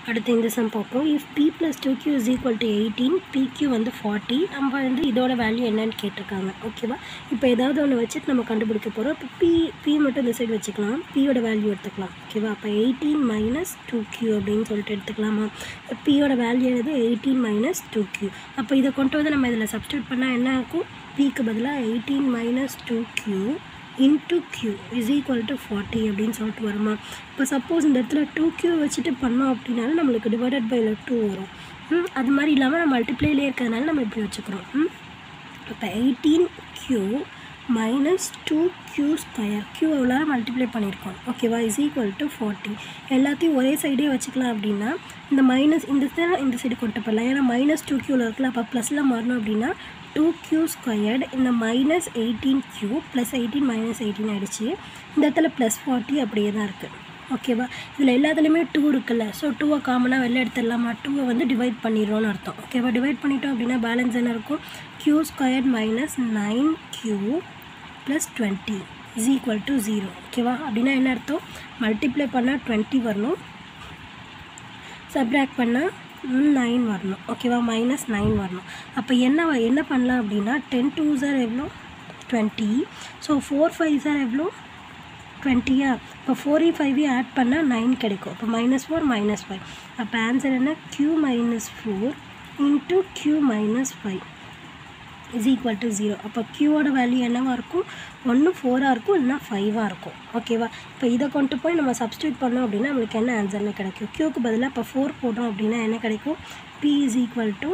அடுத்து இந்த சம் பார்ப்போம் if p plus two q is equal to eighteen p q வந்து ஃபார்ட்டி நம்ம வந்து இதோட வேல்யூ என்னன்னு கேட்டிருக்காங்க ஓகேவா இப்போ ஏதாவது ஒன்று வச்சுட்டு நம்ம கண்டுபிடிக்க போகிறோம் இப்போ பி பி மட்டும் இந்த சைடு வச்சுக்கலாம் பியோட வேல்யூ எடுத்துக்கலாம் ஓகேவா அப்போ எயிட்டீன் மைனஸ் டூ கியூ அப்படின்னு சொல்லிட்டு எடுத்துக்கலாமா பியோட வேல்யூ என்னது எயிட்டீன் மைனஸ் டூ கியூ அப்போ இதை கொண்டு வந்து நம்ம இதில் சப்ஸ்டியூட் பண்ணால் என்ன ஆகும் பிக்கு பதிலாக eighteen minus two q into q is equal to forty அப்படின்னு சொல்லிட்டு வருமா இப்போ சப்போஸ் இந்த இடத்துல டூ க்யூ வச்சுட்டு பண்ணோம் அப்படின்னாலும் நம்மளுக்கு டிவைடட் பைல டூ வரும் ம் அது மாதிரி இல்லாமல் நம்ம மல்டிப்ளைலே இருக்கிறதுனால நம்ம இப்படி வச்சுக்கிறோம் ம் இப்போ eighteen q minus two q square q எவ்வளோ மல்டிப்ளை பண்ணியிருக்கோம் ஓகேவா இஸ் ஈக்குவல் டு ஃபார்ட்டி எல்லாத்தையும் ஒரே சைடே வச்சுக்கலாம் அப்படின்னா இந்த மைனஸ் இந்த சைடு இந்த சைடு கொண்டு போடலாம் ஏன்னா மைனஸ் டூ க்யூவில் இருக்குல்ல அப்போ ப்ளஸில் மாறணும் அப்படின்னா டூ க்யூ ஸ்கொயர்டு இந்த minus eighteen q plus eighteen minus eighteen ஆகிடுச்சு இந்த இடத்துல ப்ளஸ் ஃபார்ட்டி அப்படியே தான் இருக்குது ஓகேவா இதில் எல்லாத்துலேயுமே டூ இருக்குல்ல ஸோ டூவை காமனாக வெளில எடுத்துடலாமா டூவை வந்து டிவைட் பண்ணிடுறோன்னு அர்த்தம் ஓகேவா டிவைட் பண்ணிட்டோம் அப்படின்னா பேலன்ஸ் என்ன இருக்கும் q squared minus nine q plus twenty is equal to zero ஓகேவா அப்படின்னா என்ன அர்த்தம் மல்டிப்ளை பண்ணால் டுவெண்ட்டி வரணும் சப்ராக்ட் பண்ணால் நைன் வரணும் ஓகேவா மைனஸ் நைன் வரணும் அப்போ என்ன வ- என்ன பண்ணலாம் அப்படின்னா டென் டூ சார் எவ்வளோ twenty so four five sir எவ்வளோ டுவெண்ட்டியா இப்போ ஃபோர் ஃபைவையும் ஆட் பண்ணால் நைன் கிடைக்கும் இப்போ மைனஸ் ஃபோர் மைனஸ் ஃபைவ் அப்போ ஆன்சர் என்ன q minus four into q minus five is equal to zero அப்போ க்யூவோட வேல்யூ என்னவாக இருக்கும் ஒன்று ஃபோராக இருக்கும் இல்லைனா ஃபைவாக இருக்கும் ஓகேவா இப்போ இதை கொண்டு போய் நம்ம சப்ஸ்டியூட் பண்ணோம் அப்படின்னா நம்மளுக்கு என்ன ஆன்சர்னு கிடைக்கும் க்யூக்கு பதிலாக இப்போ ஃபோர் போட்டோம் அப்படின்னா என்ன கிடைக்கும் p is equal to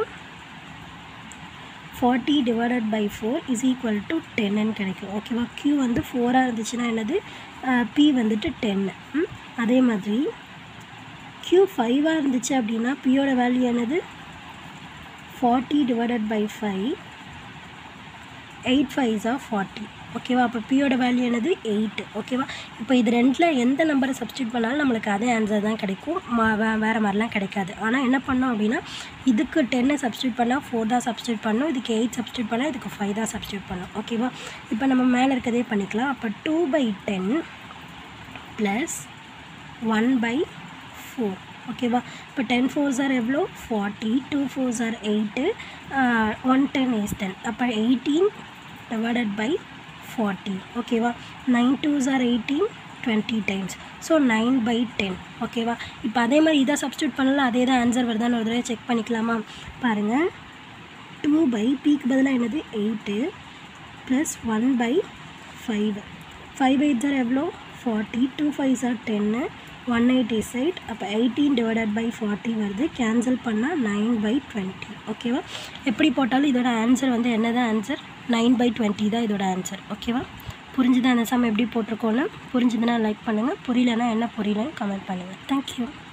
forty divided by four is equal to டென்னு கிடைக்கும் ஓகேவா க்யூ வந்து ஃபோராக இருந்துச்சுன்னா என்னது பி வந்துட்டு டென்னு அதே மாதிரி க்யூ ஃபைவாக இருந்துச்சு அப்படின்னா பியோட வேல்யூ என்னது forty divided by five eight ஃபைவ்ஸா ஃபார்ட்டி ஓகேவா அப்போ பியோட வேல்யூ என்னது எயிட் ஓகேவா இப்போ இது ரெண்டில் எந்த நம்பரை சப்ஸ்டியூட் பண்ணாலும் நம்மளுக்கு அதே ஆன்சர் தான் கிடைக்கும் மா வே வேறு மாதிரிலாம் கிடைக்காது ஆனால் என்ன பண்ணோம் அப்படின்னா இதுக்கு டென்னை சப்ஸ்டியூட் பண்ணால் ஃபோர் தான் சப்ஸ்டியூட் பண்ணணும் இதுக்கு எயிட் சப்ஸ்டியூட் பண்ணால் இதுக்கு ஃபைவ் தான் சப்ஸ்டியூட் பண்ணணும் ஓகேவா இப்போ நம்ம மேலே இருக்கதே பண்ணிக்கலாம் அப்போ two by ten plus one by four ஓகேவா இப்போ டென் ஃபோர் சார் எவ்வளோ forty two four sir eight one ten is ten அப்போ எயிட்டீன் டிவைடட் பை ஃபார்ட்டி ஓகேவா nine two sir eighteen twenty times so nine by ten ஓகேவா இப்போ அதே மாதிரி இதை சப்ஸ்டியூட் பண்ணலாம் அதே தான் ஆன்சர் வருதான்னு ஒரு தடவை செக் பண்ணிக்கலாமா பாருங்கள் டூ பை பிக்கு பதிலாக என்னது eight plus one by five five eight sir எவ்வளோ ஃபார்ட்டி டூ ஃபைவ் சார் டென்னு ஒன் எயிட்டி எயிட் அப்போ எயிட்டீன் டிவைடட் பை ஃபார்ட்டி வருது கேன்சல் பண்ணால் நைன் பை டுவெண்ட்டி ஓகேவா எப்படி போட்டாலும் இதோட ஆன்சர் வந்து என்னதான் ஆன்சர் நைன் பை டுவெண்ட்டி தான் இதோட ஆன்சர் ஓகேவா புரிஞ்சுதா அந்த சம் எப்படி போட்டிருக்கோன்னு புரிஞ்சுதுன்னா லைக் பண்ணுங்கள் புரியலன்னா என்ன புரியலன்னு கமெண்ட் பண்ணுங்கள் தேங்க்யூ